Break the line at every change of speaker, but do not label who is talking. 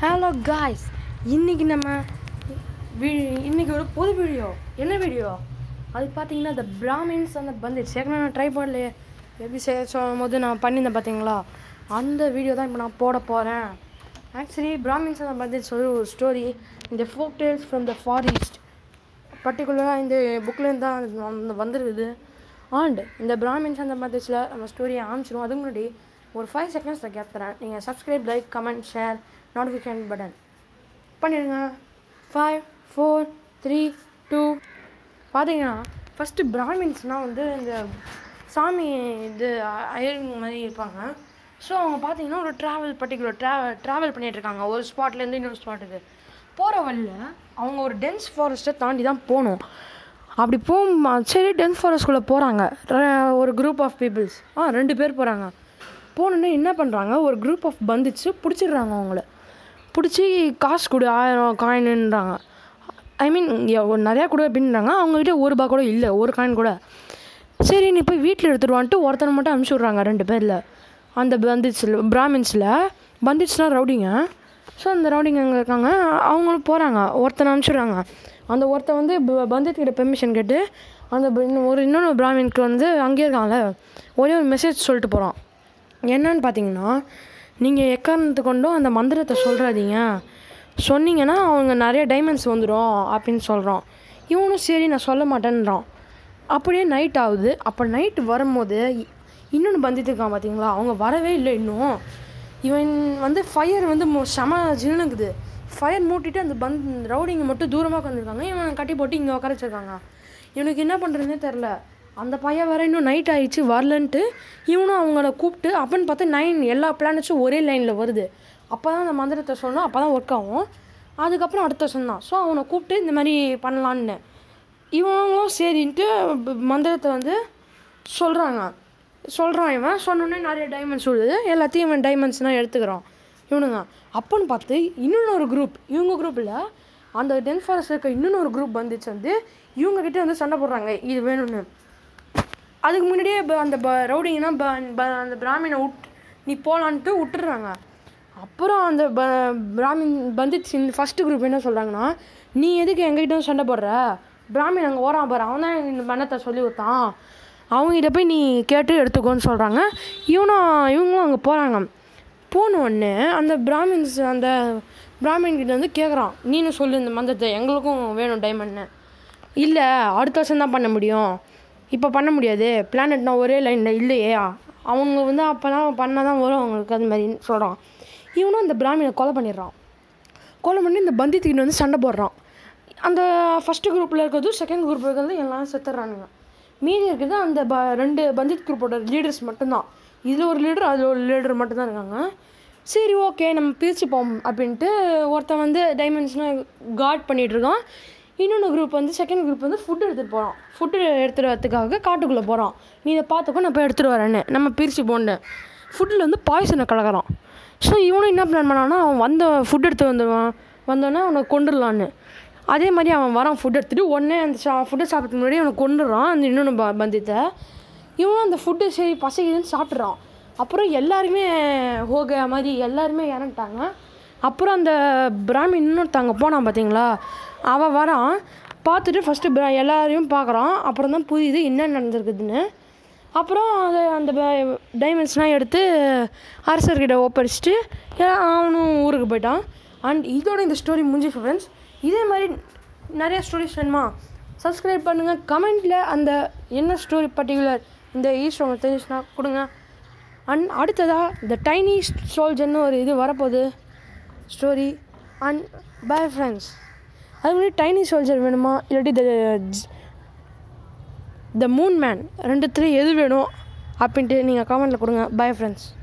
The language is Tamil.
ஹலோ காய்ஸ் இன்னைக்கு நம்ம வீ- இன்னைக்கு ஒரு பொது வீடியோ என்ன வீடியோ அது பார்த்தீங்கன்னா இந்த பிராமின்ஸ் அந்த பந்திச்சு ஏற்கனவே நான் ட்ரை பண்ணலையே எப்படி செய்ய சொல்லும் போது நான் பண்ணியிருந்தேன் பார்த்தீங்களா அந்த வீடியோ தான் இப்போ நான் போட போகிறேன் ஆக்சுவலி பிராமின்ஸ் அந்த பந்திச்சு சொல்லி ஒரு ஸ்டோரி இந்த folk tales from the forest பர்டிகுலராக இந்த புக்லேருந்து தான் அது வந்து வந்துருக்குது அண்ட் இந்த பிராமின்ஸ் அந்த மெத்தட்ஸில் நம்ம ஸ்டோரியை ஆரம்பிச்சிடும் அதுக்கு முன்னாடி ஒரு ஃபைவ் செகண்ட்ஸில் கேட்குறேன் நீங்கள் subscribe like comment share notification button பண்ணிடுங்க ஃபைவ் ஃபோர் த்ரீ டூ பார்த்தீங்கன்னா ஃபஸ்ட்டு பிராமின்ஸ்னால் வந்து இந்த சாமி இது அயல் மாதிரி இருப்பாங்க ஸோ அவங்க பார்த்தீங்கன்னா ஒரு ட்ராவல் பர்டிகுலர் ட்ராவல் ட்ராவல் பண்ணிட்டு இருக்காங்க ஒரு ஸ்பாட்லேருந்து இன்னொரு ஸ்பாட்டுக்கு போகிற வழியில் அவங்க ஒரு டென்ஸ் ஃபாரஸ்ட்டை தாண்டி தான் போகணும் அப்படி போகும் சரி டென்ஸ் ஃபாரஸ்ட்குள்ளே போகிறாங்க ஒரு குரூப் ஆஃப் பீப்புள்ஸ் ஆ ரெண்டு பேர் போகிறாங்க போனோன்னே என்ன பண்ணுறாங்க ஒரு குரூப் ஆஃப் பந்துச்சு பிடிச்சிடுறாங்க அவங்கள பிடிச்சி காசு கொடு ஆயிரம் காயின்ன்றாங்க ஐ மீன் நிறையா கொடு அப்படின்றாங்க அவங்ககிட்ட ஒரு ரூபா கூட இல்லை ஒரு காயின் கூட சரி நீ போய் வீட்டில் எடுத்துருவான்ட்டு ஒருத்தனை மட்டும் அனுப்பிச்சி விட்றாங்க ரெண்டு பேரில் அந்த பந்திட்ஸில் பிராமின்ஸில் பந்திட்ஸ்னால் ரவுடிங்க ஸோ அந்த ரவுடிங்க அங்கே இருக்காங்க அவங்களும் போகிறாங்க ஒருத்தனை அனுப்பிச்சிடுறாங்க அந்த ஒருத்தன் வந்து பந்தித் கிட்ட பெர்மிஷன் கேட்டு அந்த ப- இன்னும் ஒரு இன்னொன்று பிராமின்க்கு வந்து அங்கேயே இருக்காங்கல்ல ஒரே ஒரு மெசேஜ் சொல்லிட்டு போகிறான் என்னன்னு பார்த்தீங்கன்னா நீங்கள் எக்காரணத்து கொண்டும் அந்த மந்திரத்தை சொல்கிறாதீங்க சொன்னீங்கன்னா அவங்க நிறைய டைமண்ட்ஸ் வந்துடும் அப்படின்னு சொல்கிறோம் இவனும் சரி நான் சொல்ல மாட்டேன்றான் அப்படியே நைட் ஆகுது அப்போ நைட் வரும்போது இ- இன்னொன்று பந்தித்துருக்கான் பார்த்தீங்களா அவங்க வரவே இல்லை இன்னும் இவன் வந்து ஃபயர் வந்து மொ- செம ஜில்லுக்குது ஃபயர் மூட்டிட்டு அந்த பந்த் ரவுடிங்க மட்டும் தூரமாக உட்காந்துருக்காங்க இவன் கட்டி போட்டு இங்கே உட்கார வச்சிருக்காங்க இவனுக்கு என்ன பண்ணுறதுனே தெரில அந்த பையன் வர இன்னும் நைட் ஆயிடுச்சு வரலன்ட்டு இவனும் அவங்கள கூப்பிட்டு அப்பன்னு பார்த்து நைன் எல்லா பிளானட்ஸும் ஒரே லைனில் வருது அப்போ தான் அந்த மந்திரத்தை சொல்லணும் அப்போ தான் ஒர்க் ஆகும் அதுக்கப்புறம் அடுத்த சொன்னான் ஸோ அவனை கூப்பிட்டு இந்த மாதிரி பண்ணலான்னு இவங்களும் சரின்ட்டு ப- மந்திரத்தை வந்து சொல்கிறாங்க சொல்கிறான் இவன் சொன்னோன்னே நிறைய டைமண்ட்ஸ் விழுது எல்லாத்தையும் இவன் டைமண்ட்ஸ்னால் எடுத்துக்கிறான் இவனுங்க அப்போன்னு பார்த்து இன்னொன்று ஒரு குரூப் இவங்க குரூப்பில் அந்த டென்த் ஃபாரஸ்ட் இருக்க இன்னொன்று ஒரு குரூப் வந்துச்சு வந்து இவங்க கிட்ட வந்து சண்டை போடுறாங்க இது வேணும்னு அதுக்கு முன்னாடியே ப- அந்த ப ரவுடிங்கன்னா ப- ப- அந்த பிராமினை விட் நீ போகலான்ட்டு விட்டுறாங்க அப்புறம் அந்த ப பிராமின் பந்தித் ஃபஸ்ட்டு குரூப் என்ன சொல்கிறாங்கன்னா நீ எதுக்கு எங்ககிட்ட வந்து சண்டை போடுற பிராமின் அங்கே ஓரான் பாரு அவன் தான் இந்த மன்னத்தை சொல்லி கொடுத்தான் அவங்ககிட்ட போய் நீ கேட்டு எடுத்துக்கோன்னு சொல்கிறாங்க இவனும் இவங்களும் அங்கே போகிறாங்க போன உடனே அந்த பிராமின்ஸ் அந்த பிராமின் கிட்ட வந்து கேட்குறான் நீனும் சொல்லு இந்த மந்திரத்தை எங்களுக்கும் வேணும் டைமண்ட்னு இல்லை அடுத்த வருஷம் தான் பண்ண முடியும் இப்போ பண்ண முடியாது பிளானட்னா ஒரே லைனில் இல்லையே அவங்க வந்து அப்போ தான் பண்ணால் தான் வரும் அவங்களுக்கு அது மாதிரி சொல்கிறான் இவனும் அந்த பிராமினை கொலை பண்ணிடுறான் கொலை பண்ணி இந்த பந்தித்துக்கிட்ட வந்து சண்டை போடுறான் அந்த ஃபஸ்ட்டு குரூப்பில் இருக்கிறதும் செகண்ட் குரூப்பில் இருக்கிறதும் எல்லாம் செத்துடுறானுங்க மீதி இருக்கிறது அந்த ப ரெண்டு பந்தித் குரூப்போட லீடர்ஸ் மட்டும்தான் இதில் ஒரு லீடர் அதில் ஒரு லீடர் மட்டும்தான் இருக்காங்க சரி ஓகே நம்ம பிரிச்சுப்போம் அப்படின்ட்டு ஒருத்தன் வந்து டைமண்ட்ஸ்னால் கார்ட் பண்ணிகிட்டு இருக்கான் இன்னொன்று குரூப் வந்து செகண்ட் குரூப் வந்து ஃபுட் எடுத்துகிட்டு போகிறான் ஃபுட்டு எடுத்துகிட்டு வரதுக்காக காட்டுக்குள்ளே போகிறான் நீ இதை பார்த்துக்கோ நான் போய் எடுத்துகிட்டு வரேன்னு நம்ம பிரித்து போன்னு ஃபுட்டில் வந்து பாய்சனை கலக்கிறான் ஸோ இவனும் என்ன பிளான் பண்ணான்னா அவன் வந்த ஃபுட் எடுத்து வந்துடுவான் வந்தோடனே அவனை கொண்டுடலான்னு அதே மாதிரி அவன் வரான் ஃபுட் எடுத்துகிட்டு உடனே அந்த சா ஃபுட்டை சாப்பிட்றதுக்கு முன்னாடி அவனை கொண்டுடுறான் அந்த இன்னொன்று ப பந்தித்தை இவனும் அந்த ஃபுட்டு சரி பசிக்குதுன்னு சாப்பிட்றான் அப்புறம் எல்லாருமே ஹோக மாதிரி எல்லாருமே இறந்துட்டாங்க அப்புறம் அந்த பிராமின் இன்னொருத்தங்க போனான் பார்த்தீங்களா அவன் வரான் பார்த்துட்டு ஃபஸ்ட்டு பிரா எல்லாரையும் பார்க்குறான் அப்புறம் தான் புரியுது என்ன நடந்திருக்குதுன்னு அப்புறம் அதை அந்த டைமண்ட்ஸ்லாம் எடுத்து அரசர்கிட்ட ஒப்படைச்சிட்டு எல்லாம் அவனும் ஊருக்கு போயிட்டான் அண்ட் இதோட இந்த ஸ்டோரி முடிஞ்சிச்சு ஃப்ரெண்ட்ஸ் இதே மாதிரி நிறைய ஸ்டோரிஸ் வேணுமா சப்ஸ்கிரைப் பண்ணுங்கள் கமெண்ட்டில் அந்த என்ன ஸ்டோரி பர்டிகுலர் இந்த ஈஸ்ட் உங்களுக்கு தெரிஞ்சுச்சுன்னா கொடுங்க அண்ட் அடுத்ததாக இந்த டைனி சோல்ஜர்னு ஒரு இது வரப்போகுது ஸ்டோரி அண்ட் பை ஃப்ரெண்ட்ஸ் அது மாதிரி டைனி சோல்ஜர் வேணுமா இல்லாட்டி த த மூன் மேன் ரெண்டுத்துல எது வேணும் அப்படின்ட்டு நீங்கள் கமெண்ட்டில் கொடுங்க பை ஃப்ரெண்ட்ஸ்